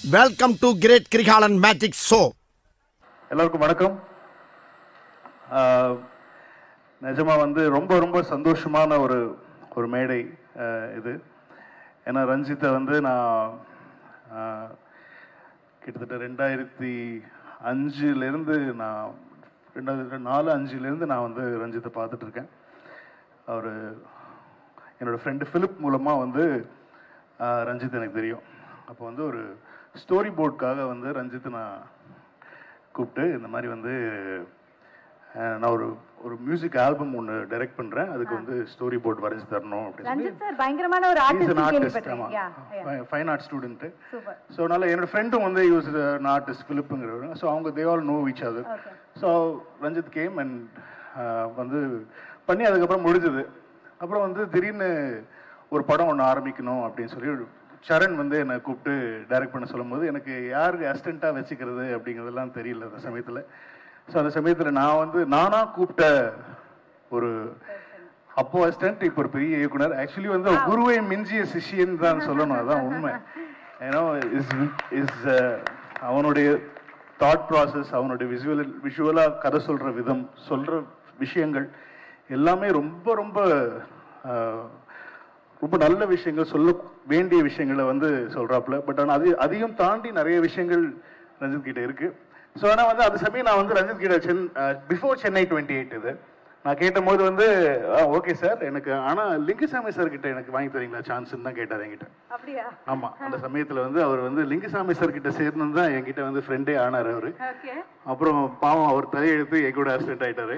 Welcome to great Kirikalan magic show எல்லாருக்கும் வணக்கம் ஆஹ், நிஜமா வந்து ரொம்ப ரொம்ப சந்தோஷமான ஒரு ஒரு மேடை ஆஹ், இது ஏன்னா ரஞ்சித்தை வந்து நான் ஆஹ், கிட்டத்தட்ட ரெண்டாயிரத்தி அஞ்சுலேருந்து நான் ரெண்டாயிரத்தி நாலு அஞ்சுலேருந்து நான் வந்து ரஞ்சித்தை பார்த்துட்டு இருக்கேன் அவர் என்னோட ஃப்ரெண்டு ஃபிலிப் மூலமாக வந்து ஆஹ், ரஞ்சித் எனக்கு தெரியும் அப்போ வந்து ஒரு ஸ்டோரி போர்டுக்காக வந்து ரஞ்சித்தை நான் கூப்பிட்டு இந்த மாதிரி வந்து அஹ், நான் ஒரு ஒரு மியூசிக் ஆல்பம் ஒன்று டைரக்ட் பண்ணுறேன் அதுக்கு வந்து ஸ்டோரி போர்டு வரைஞ்சு தரணும் அப்படின்னு சொல்லி ரஞ்சித் சார் பயங்கரமான ஒரு He's ஆர்டிஸ்ட் an artist, கேள்விப்பட்டேன் ஆமா. Yeah yeah fine art student super so அதனால் என்னோட ஃப்ரெண்டும் வந்து யூஸ் an ஆர்டிஸ்ட் ஃபிலிப்புங்கிறவர் ஸோ அவங்க they all know each other Okay. So Ranjith came and வந்து பண்ணி அதுக்கப்புறம் முடிஞ்சது அப்புறம் வந்து திடீர்னு ஒரு படம் ஒன்று ஆரம்பிக்கணும் அப்படின்னு சொல்லி சரண் வந்து என்னை கூப்பிட்டு டைரக்ட் பண்ண சொல்லும்போது எனக்கு யாருக்கு அசிஸ்டண்ட்டாக வச்சுக்கிறது அப்படிங்கிறதெல்லாம் தெரியல அந்த சமயத்தில் ஸோ அந்த சமயத்தில் நான் வந்து நானாக கூப்பிட்ட ஒரு அப்போ அசிஸ்டன்ட் இப்போ ஒரு பெரிய இயக்குனர் ஆக்சுவலி வந்து அவர் குருவை மிஞ்சிய சிஷியன் தான் சொல்லணும் அதான் உண்மை ஏன்னா இஸ் இஸ் அவனுடைய தாட் ப்ராசஸ் அவனுடைய விஷுவல் விஷுவலாக கதை சொல்கிற விதம் சொல்கிற விஷயங்கள் எல்லாமே ரொம்ப ரொம்ப அஹ், ரொம்ப நல்ல விஷயங்கள் சொல்ல வேண்டிய விஷயங்களை வந்து சொல்றாப்புல பட் ஆனால் அது அதையும் தாண்டி நிறைய விஷயங்கள் ரஞ்சித் கிட்ட இருக்கு ஸோ ஆனால் வந்து அது சமயம் நான் வந்து ரஞ்சித் கிட்ட சென் பிஃபோர் சென்னை டுவெண்ட்டி எயிட் இது நான் கேட்டபோது வந்து ஓகே சார் எனக்கு ஆனால் லிங்குசாமி சார் கிட்ட எனக்கு வாங்கி தரீங்களா சான்ஸ்ன்னு தான் கேட்டார் என்கிட்ட அப்படியா ஆமா அந்த சமயத்துல வந்து அவர் வந்து லிங்குசாமி சார் கிட்ட சேர்ந்து தான் என்கிட்ட வந்து ஃப்ரெண்டே ஆனார் அவரு ஓகே அப்புறம் பாவம் அவர் தலையெழுத்து என் கூட அசிஸ்டன்ட் ஆயிட்டாரு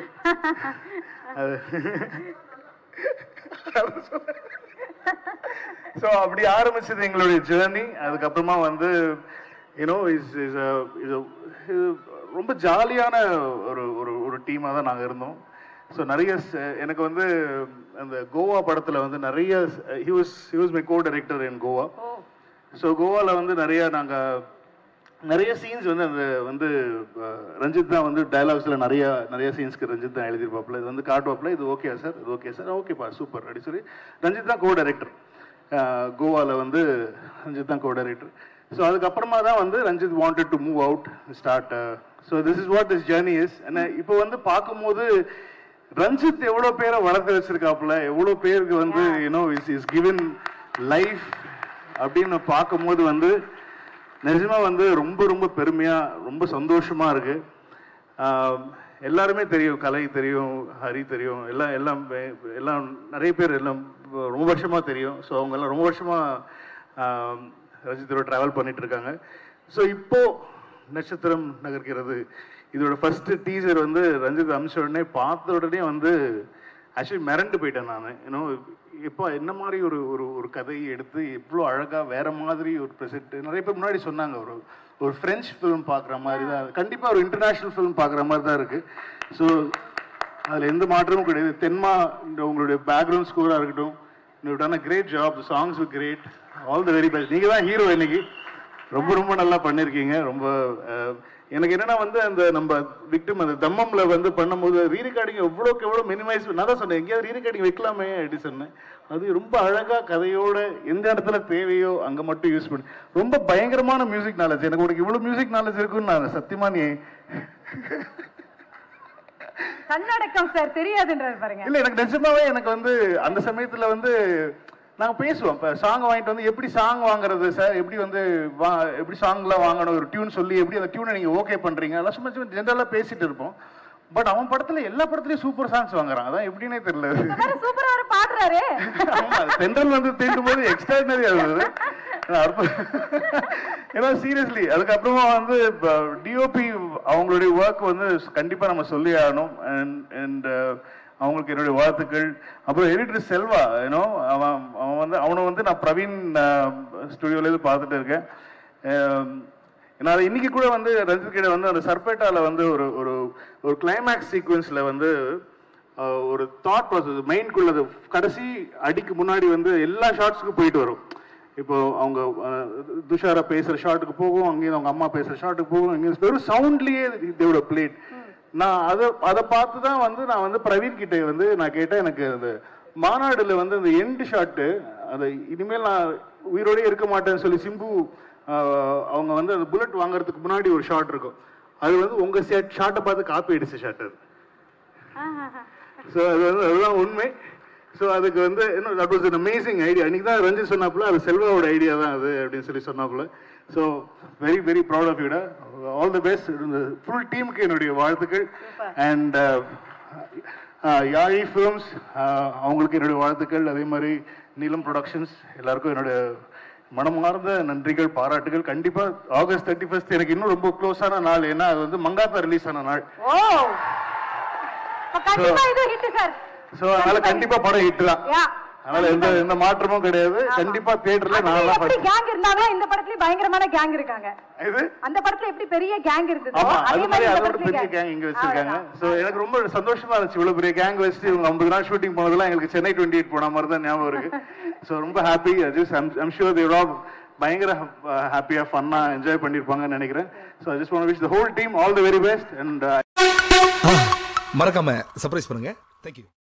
ஸோ அப்படி ஆரம்பிச்சது எங்களுடைய ஜேர்னி அதுக்கப்புறமா வந்து யூனோ இஸ் இஸ் ரொம்ப ஜாலியான ஒரு ஒரு ஒரு டீமாக தான் நாங்கள் இருந்தோம் ஸோ நிறைய ச- எனக்கு வந்து அந்த கோவா படத்தில் வந்து நிறைய he was he was my co director in Goa oh so கோவாவில் வந்து நிறைய நாங்கள் நிறைய சீன்ஸ் வந்து அந்த வந்து அஹ், ரஞ்சித் தான் வந்து டயலாக்ஸில் நிறைய நிறைய சீன்ஸ்க்கு ரஞ்சித் தான் எழுதியிருப்பாப்புல இது வந்து காட்டுவாப்புல இது ஓகே சார் இது ஓகே சார் ஓகேப்பா சூப்பர் அப்படி சொல்லி ரஞ்சித் தான் கோ டைரக்டர் கோவாவில் வந்து ரஞ்சித் தான் கோ டைரக்டர் ஸோ அதுக்கப்புறமா தான் வந்து Ranjith wanted to move out start so this is what this journey is ஏன்னா இப்போ வந்து பார்க்கும்போது ரஞ்சித் எவ்வளோ பேரை வளர்த்து வச்சிருக்காப்புல எவ்வளோ பேருக்கு வந்து you know is is given life அப்படின்னு பார்க்கும்போது வந்து நிஜமா வந்து ரொம்ப ரொம்ப பெருமையா ரொம்ப சந்தோஷமா இருக்கு ஆஹ் எல்லாருமே தெரியும் கலை தெரியும் ஹரி தெரியும் எல்லாம் எல்லாம் வே- எல்லாம் நிறைய பேர் எல்லாம் ரொம்ப வருஷமா தெரியும் ஸோ அவங்க எல்லாம் ரொம்ப வருஷமா ஆஹ் ரஜித்தோட டிராவல் பண்ணிட்டு இருக்காங்க ஸோ இப்போ நட்சத்திரம் நகர்கிறது இதோட ஃபர்ஸ்ட் டீசர் வந்து ரஞ்சித் அமிச்ச உடனே பார்த்த உடனே வந்து ஆக்சுவலி மிரண்டு போயிட்டேன் நான் ஏன்னோ இப்போ என்ன மாதிரி ஒரு ஒரு ஒரு கதையை எடுத்து இவ்வளோ அழகாக வேற மாதிரி ஒரு ப்ரெசென்ட் நிறைய பேர் முன்னாடி சொன்னாங்க ஒரு ஒரு ஃப்ரெஞ்ச் ஃபிலிம் பார்க்குற மாதிரி தான் கண்டிப்பாக ஒரு இன்டர்நேஷ்னல் ஃபிலிம் பார்க்குற மாதிரி தான் இருக்கு ஸோ அதில் எந்த மாற்றமும் கிடையாது தென்மா இந்த உங்களுடைய பேக்ரவுண்ட் ஸ்கோராக இருக்கட்டும் you done a great job songs great all the very best நீங்கள் தான் ஹீரோ இன்னைக்கு ரொம்ப ரொம்ப நல்லா பண்ணிருக்கீங்க ரொம்ப அஹ், எனக்கு என்னன்னா வந்து அந்த நம்ம விக்டிம் அந்த தம்மம்ல வந்து பண்ணும்போது ரீ ரெக்கார்டிங் எவ்வளோக்கு எவ்வளோ மினிமைஸ் நான் தான் சொன்னேன் எங்கேயாவது ரீ ரெக்கார்டிங் வைக்கலாமே அப்படி சொன்னேன் அது ரொம்ப அழகா கதையோட எந்த இடத்துல தேவையோ அங்க மட்டும் யூஸ் பண்ணி ரொம்ப பயங்கரமான மியூசிக் நாலேஜ் எனக்கு உனக்கு இவ்வளவு மியூசிக் நாலேஜ் இருக்குன்னு நான் சத்தியமா நீ தன்னடக்கம் சார் தெரியாதுன்றாரு பாருங்க இல்ல எனக்கு நிஜமாவே எனக்கு வந்து அந்த சமயத்துல வந்து நாங்க பேசுவோம் இப்ப சாங் வாங்கிட்டு வந்து எப்படி சாங் வாங்குறது சார் எப்படி வந்து வா எப்படி சாங்லாம் வாங்கணும் ஒரு டியூன் சொல்லி எப்படி அந்த டியூனை நீங்க ஓகே பண்றீங்க அதெல்லாம் சும்மா சும்மா ஜென்ரலா பேசிட்டு இருப்போம் பட் அவன் படத்துல எல்லா படத்துலயும் சூப்பர் சாங்ஸ் வாங்குறான் அதான் எப்படின்னே தெரியல வேற சூப்பரா வேற பாடுறாரு ஆமா தென்றல் வந்து தீண்டும் போது எக்ஸ்ட்ராடினரி ஆகுது ஏன்னா சீரியஸ்லி அதுக்கப்புறமா வந்து டிஓபி அவங்களுடைய ஒர்க் வந்து கண்டிப்பா நம்ம சொல்லி ஆகணும் அண்ட் அவங்களுக்கு என்னுடைய வாழ்த்துக்கள் அப்புறம் எடிட்டர் செல்வா ஏன்னோ அவன் அவன் வந்து அவனை வந்து நான் பிரவீன் ஸ்டுடியோலேருந்து பார்த்துட்டு இருக்கேன் அஹ், நான் அதை இன்னைக்கு கூட வந்து ரஞ்சித் கிட்ட வந்து அந்த சர்பேட்டால வந்து ஒரு ஒரு ஒரு கிளைமேக்ஸ் சீக்வன்ஸ்ல வந்து அஹ், ஒரு தாட் ப்ராசஸ் மைண்ட்குள்ள அது கடைசி அடிக்கு முன்னாடி வந்து எல்லா ஷார்ட்ஸுக்கும் போயிட்டு வரும் இப்போ அவங்க அஹ், துஷாரா பேசுற ஷாட்டுக்கு போகும் அங்கேயும் அவங்க அம்மா பேசுற ஷாட்டுக்கு போகும் அங்கேயும் வெறும் சவுண்ட்லயே தேவோட பிளேட் நான் அதை அதை பார்த்து தான் வந்து நான் வந்து பிரவீன் கிட்ட வந்து நான் கேட்டேன் எனக்கு அந்த மாநாடுல வந்து அந்த எண்டு ஷாட்டு அது இனிமேல் நான் உயிரோடயே இருக்க மாட்டேன்னு சொல்லி சிம்பு ஆஹ், அவங்க வந்து அந்த புல்லட் வாங்குறதுக்கு முன்னாடி ஒரு ஷாட் இருக்கும் அது வந்து உங்க ஷாட் ஷாட்டை பார்த்து காப்பி அடிச்ச ஷாட் அது ஸோ அது வந்து அதுதான் உண்மை ஸோ அதுக்கு வந்து என்ன that was an amazing idea அன்றைக்கி தான் ரஞ்சித் சொன்னாப்புல அது செல்வாவோட ஐடியா தான் அது அப்படின்னு சொல்லி சொன்னாப்புல so very very proud of யூடா ஆல் தி பெஸ்ட் இந்த ஃபுல் டீமுக்கு என்னுடைய வாழ்த்துக்கள் அண்ட் யாழி ஃபிலிம்ஸ் அவங்களுக்கு என்னுடைய வாழ்த்துக்கள் அதே மாதிரி நீலம் ப்ரொடக்ஷன்ஸ் எல்லாருக்கும் என்னுடைய மனமார்ந்த நன்றிகள் பாராட்டுகள் கண்டிப்பா ஆகஸ்ட் தேர்ட்டி ஃபர்ஸ்ட் எனக்கு இன்னும் ரொம்ப க்ளோஸான நாள் ஏன்னா அது வந்து மங்காத்தா ரிலீஸ் ஆன நாள் ஓ அப்ப கண்டிப்பா இது ஹிட் சார் ஸோ அதனால கண்டிப்பா படம் ஹிட் தான் யா அதனால எந்த எந்த மாற்றமும் கிடையாது கண்டிப்பா தியேட்டர்ல அதுல நல்லா எப்படி கேங் இருந்தாங்களோ இந்த படத்துலயும் பயங்கரமான கேங் இருக்காங்க இது அந்த படத்துல எப்படி பெரிய கேங் இருந்ததோ ஆமா அதே அது மாதிரி இந்த அதோட படத்துலயும் பெரிய gang. கேங் இங்க வச்சிருக்காங்க அவ்வளவுதான். சோ எனக்கு ரொம்ப சந்தோஷமா இருந்துச்சு இவ்வளவு பெரிய கேங் வச்சுட்டு இவங்க ஐம்பது நாள் ஷூட்டிங் போனதெல்லாம் எங்களுக்கு சென்னை டுவெண்ட்டி எயிட் போன மாதிரி தான் ஞாபகம் இருக்கு சோ ரொம்ப happy just I'm sure they've all பயங்கர ஹாப்பியா ஃபன்னா என்ஜாய் பண்ணிருப்பாங்கன்னு நினைக்கிறேன் so I just want wish the whole team all the very best and மறக்காம சர்ப்ரைஸ் பண்ணுங்க தேங்க்யூ